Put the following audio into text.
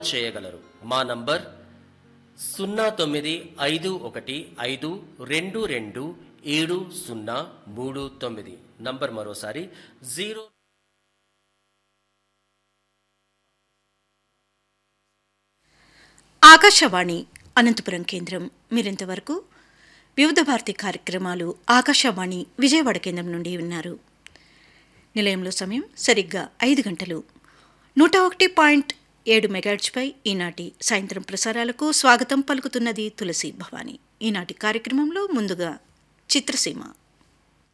చేయగలరు మా నంబర్ సున్నా తొమ్మిది ఐదు ఒకటి ఐదు రెండు రెండు ఏడు సున్నా మూడు తొమ్మిది నంబర్ మరోసారి జీరో ఆకాశవాణి అనంతపురం కేంద్రం మీరింతవరకు వివిధ భారతి కార్యక్రమాలు ఆకాశవాణి విజయవాడ కేంద్రం నుండి విన్నారు నిలయంలో సమయం సరిగ్గా ఐదు గంటలు నూట ఒకటి పాయింట్ ఏడు మెగాట్స్పై ఈనాటి సాయంత్రం ప్రసారాలకు స్వాగతం పలుకుతున్నది తులసి భవాని ఈనాటి కార్యక్రమంలో ముందుగా చిత్రసీమ